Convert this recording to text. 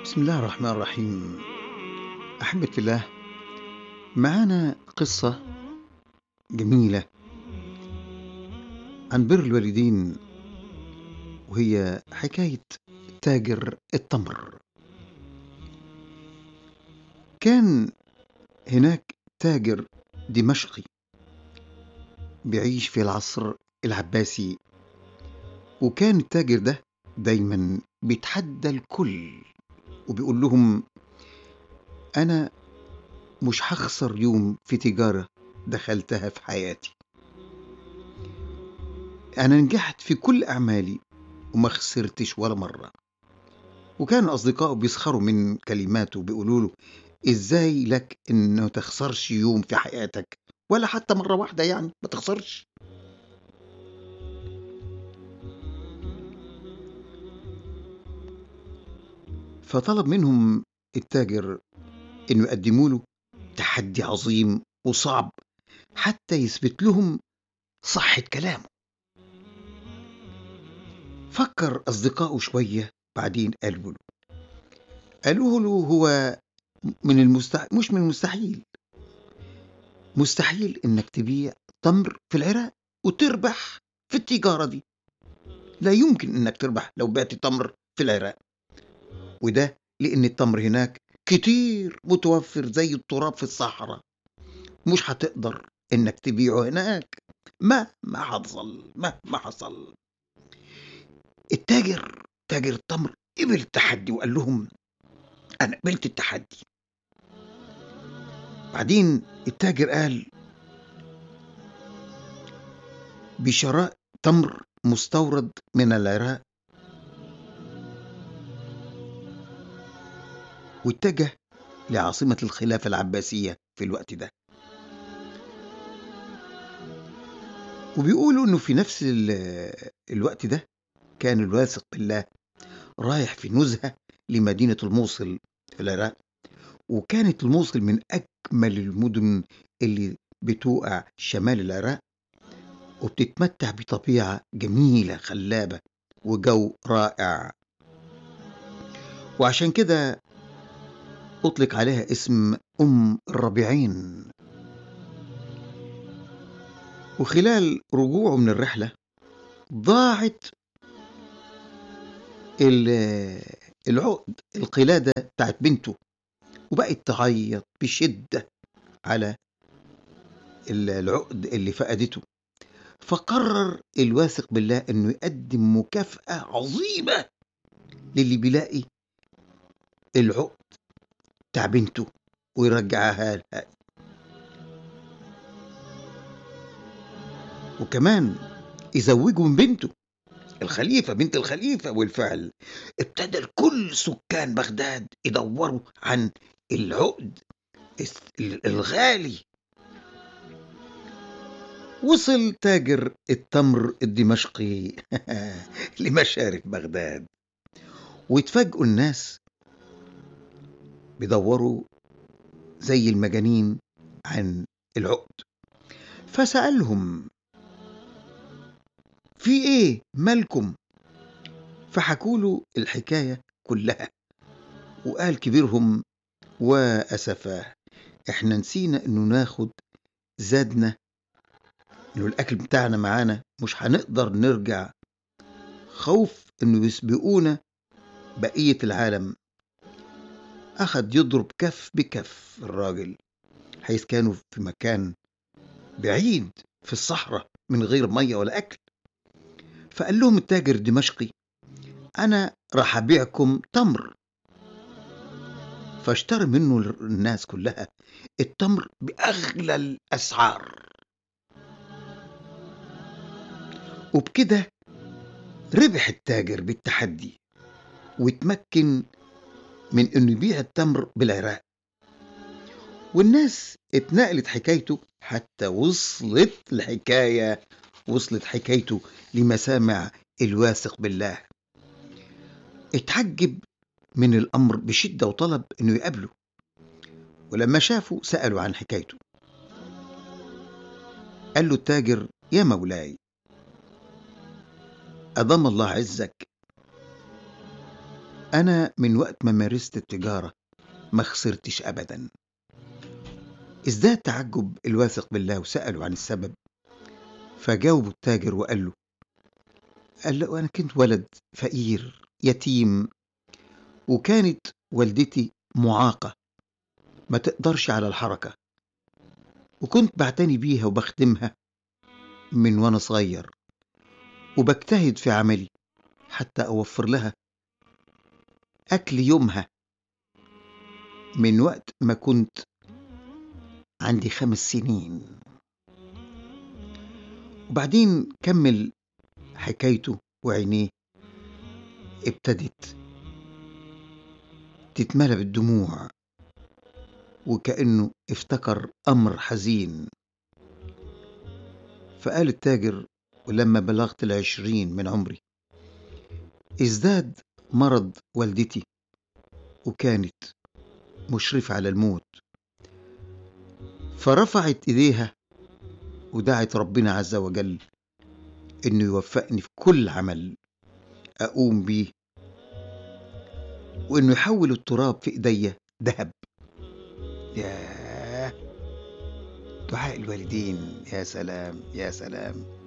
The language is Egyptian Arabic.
بسم الله الرحمن الرحيم أحبة الله معانا قصة جميلة عن بر الوالدين وهي حكاية تاجر التمر كان هناك تاجر دمشقي بيعيش في العصر العباسي وكان التاجر ده دايما بيتحدى الكل وبيقول لهم أنا مش هخسر يوم في تجارة دخلتها في حياتي أنا نجحت في كل أعمالي وما خسرتش ولا مرة وكان أصدقائه بيسخروا من كلماته بيقولوا له إزاي لك إنه تخسرش يوم في حياتك ولا حتى مرة واحدة يعني ما تخسرش فطلب منهم التاجر انه يقدموا له تحدي عظيم وصعب حتى يثبت لهم صحة كلامه فكر أصدقائه شوية بعدين قالوا له قالوا له هو من المستحيل مش من المستحيل مستحيل انك تبيع تمر في العراق وتربح في التجارة دي لا يمكن انك تربح لو بعت تمر في العراق وده لأن التمر هناك كتير متوفر زي التراب في الصحراء مش هتقدر إنك تبيعه هناك مهما حصل مهما حصل التاجر تاجر التمر قبل التحدي وقال لهم أنا قبلت التحدي بعدين التاجر قال بشراء تمر مستورد من العراق واتجه لعاصمة الخلافة العباسية في الوقت ده وبيقولوا انه في نفس الوقت ده كان الواثق بالله رايح في نزهة لمدينة الموصل في العراق وكانت الموصل من أجمل المدن اللي بتوقع شمال العراق وبتتمتع بطبيعة جميلة خلابة وجو رائع وعشان كده أطلق عليها اسم أم الربيعين وخلال رجوعه من الرحلة ضاعت العقد القلادة بتاعت بنته وبقت تعيط بشدة على العقد اللي فقدته فقرر الواثق بالله انه يقدم مكافأة عظيمة للي بيلاقي العقد بتاع بنته ويرجعها لها وكمان يزوجه من بنته الخليفة بنت الخليفة والفعل ابتدى كل سكان بغداد يدوروا عن العقد الغالي وصل تاجر التمر الدمشقي لمشارف بغداد ويتفاجئوا الناس بيدوروا زي المجانين عن العقد فسألهم في ايه مالكم فحكوا له الحكاية كلها وقال كبيرهم وأسفاه احنا نسينا انه ناخد زادنا انه الاكل بتاعنا معانا مش هنقدر نرجع خوف انه يسبقونا بقية العالم أخد يضرب كف بكف الراجل حيث كانوا في مكان بعيد في الصحراء من غير مية ولا أكل فقال لهم التاجر الدمشقي أنا راح أبيعكم تمر فاشترى منه الناس كلها التمر بأغلى الأسعار وبكده ربح التاجر بالتحدي وتمكن من انه يبيع التمر بالعراق والناس اتنقلت حكايته حتى وصلت الحكاية وصلت حكايته لمسامع الواثق بالله اتعجب من الأمر بشدة وطلب انه يقابله ولما شافوا سألوا عن حكايته قال له التاجر يا مولاي أضم الله عزك أنا من وقت ما مارست التجارة ما خسرتش أبدا ازداد تعجب الواثق بالله وسأله عن السبب فجاوبه التاجر وقال له قال له أنا كنت ولد فقير يتيم وكانت والدتي معاقة ما تقدرش على الحركة وكنت بعتني بيها وبخدمها من وأنا صغير وبجتهد في عملي حتى أوفر لها أكل يومها من وقت ما كنت عندي خمس سنين وبعدين كمل حكايته وعينيه ابتدت تتملى بالدموع وكأنه افتكر أمر حزين فقال التاجر ولما بلغت العشرين من عمري ازداد مرض والدتي وكانت مشرفة على الموت فرفعت ايديها ودعت ربنا عز وجل انه يوفقني في كل عمل اقوم بيه وانه يحول التراب في ايديا ذهب ياه دعاء الوالدين يا سلام يا سلام